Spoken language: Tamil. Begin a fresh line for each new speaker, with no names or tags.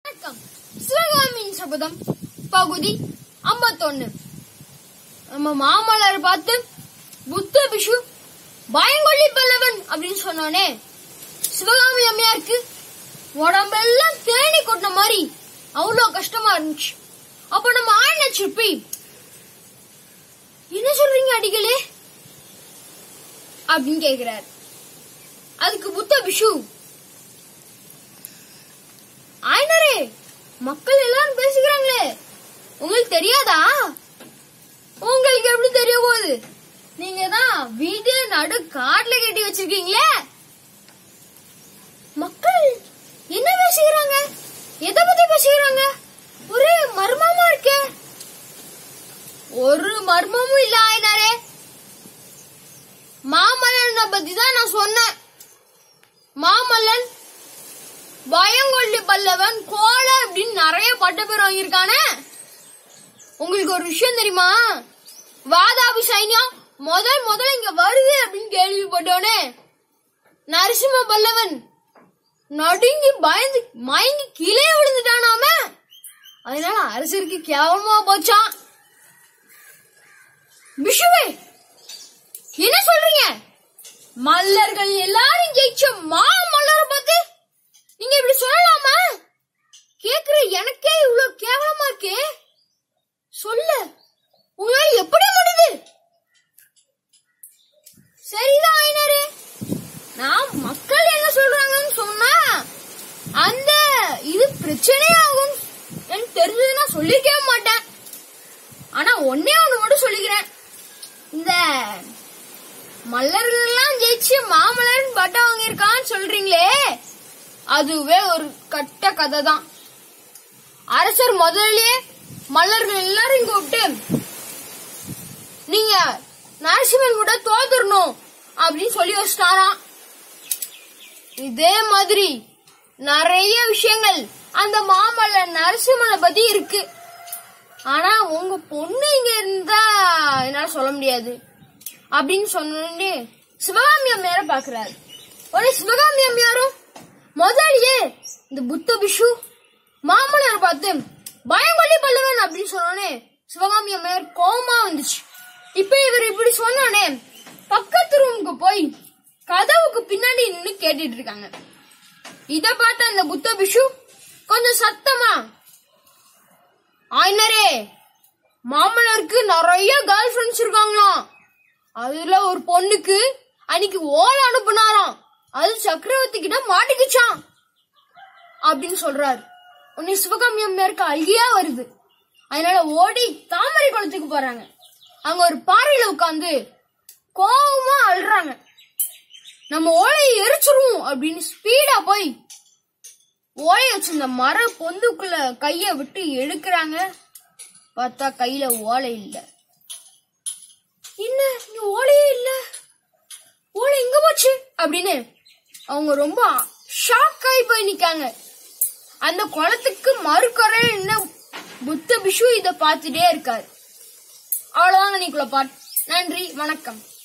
வணக்கம் சிவகாமியின் சபதம் பகுதி ஐம்பத்தொன்னு நம்ம மாமல்லரை பார்த்து புத்த பிஷு பயங்கொல்லி பல்லவன் அப்படின்னு சொன்னோனே சிவகாமி அம்மையாருக்கு உடம்பெல்லாம் தேனி கொட்டின மாதிரி அவ்வளோ கஷ்டமா இருந்துச்சு அப்ப நம்ம ஆழ்ன சிற்பி என்ன சொல்றீங்க அடிகளே அப்படின்னு கேக்குறாரு அதுக்கு புத்த பிஷு ஆயனரே மக்கள் எல்லாரும் பேசிக்கிறாங்களே உங்களுக்கு தெரியாதா உங்களுக்கு எப்படி தெரிய போகுது நீங்க தான் வீட்டு நடு காட்டுல கட்டி வச்சிருக்கீங்களே மக்கள் என்ன பேசிக்கிறாங்க எதை பத்தி பேசிக்கிறாங்க ஒரே மர்மமா இருக்கே ஒரு மர்மமும் இல்ல ஆயினாரே மாமல்லனை பத்தி தான் நான் சொன்னேன் மாமல்லன் பயங்கொல்லி பல்லவன் கோல அப்படின்னு நிறைய பட்ட பேர் வாங்கியிருக்கானே உங்களுக்கு ஒரு விஷயம் தெரியுமா வாதாபி சைன்யம் முதல் முதல்ல இங்க வருது அப்படின்னு கேள்விப்பட்டோனே நரசிம்ம பல்லவன் நடுங்கி பயந்து மயங்கி கீழே விழுந்துட்டானாம அதனால அரசருக்கு கேவலமா போச்சான் விஷுவே என்ன சொல்றீங்க மல்லர்கள் எல்லாரும் ஜெயிச்ச மா மல்லரை பார்த்து நீங்க இப்படி சொல்லலாமா கேக்குற எனக்கே இவ்வளவு கேவலமா இருக்கே சொல்ல உங்களால எப்படி முடியுது சரிதான் ஐனரே நான் மக்கள் என்ன சொல்றாங்கன்னு சொன்னா அந்த இது பிரச்சனை ஆகும் எனக்கு தெரிஞ்சதுன்னா சொல்லிக்கவே மாட்டேன் ஆனா ஒன்னே ஒண்ணு மட்டும் சொல்லிக்கிறேன் இந்த மல்லர்கள் எல்லாம் ஜெயிச்சு மாமல்லன் பட்டம் வாங்கியிருக்கான்னு சொல்றீங்களே அதுவே ஒரு கட்ட கதை தான் அரசர் முதல்லயே மல்லர்கள் எல்லாரும் கூப்பிட்டு நீங்க நரசிம்மன் கூட தோத்துடணும் அப்படின்னு சொல்லி வச்சிட்டாராம் இதே மாதிரி நிறைய விஷயங்கள் அந்த மாமல்லன் நரசிம்மனை பத்தி இருக்கு ஆனா உங்க பொண்ணு இங்க இருந்தா என்னால சொல்ல முடியாது அப்படின்னு சொன்னே சிவகாமி அம்மையார பாக்குறாரு உடனே சிவகாமி அம்மையாரும் முதலியே இந்த புத்த பிஷு மாமல்லரை பார்த்து பயங்கொல்லி பல்லவன் அப்படின்னு சொன்னோடனே சிவகாமி அம்மையார் கோவமா வந்துச்சு இப்ப இவர் இப்படி சொன்னோடனே பக்கத்து ரூமுக்கு போய் கதவுக்கு பின்னாடி நின்னு கேட்டுட்டு இருக்காங்க இத பார்த்த அந்த புத்த பிஷு கொஞ்சம் சத்தமா ஆயினரே மாமல்லருக்கு நிறைய கேர்ள் ஃபிரெண்ட்ஸ் இருக்காங்களாம் அதுல ஒரு பொண்ணுக்கு அன்னைக்கு ஓலை அனுப்புனாராம் அது சக்கரவர்த்தி கிட்ட மாட்டிக்கிச்சான் அப்படின்னு சொல்றாரு உன்னை சிவகாமி அம்மையாருக்கு அழுகியா வருது அதனால ஓடி தாமரை குளத்துக்கு போறாங்க அங்க ஒரு பாறையில உட்காந்து கோவமா அழுறாங்க நம்ம ஓலையை எரிச்சிருவோம் அப்படின்னு ஸ்பீடா போய் ஓலைய வச்சிருந்த மர பொந்துக்குள்ள கைய விட்டு எடுக்கிறாங்க பார்த்தா கையில ஓலை இல்ல என்ன இங்க ஓலையே இல்ல ஓலை எங்க போச்சு அப்படின்னு அவங்க ரொம்ப ஷாக் ஆகி போய் நிக்காங்க அந்த குளத்துக்கு மறுக்கரை என்ன புத்த பிஷு இத பார்த்துட்டே இருக்காரு அவ்வளவுதாங்க நீக்குள்ள பாட் நன்றி வணக்கம்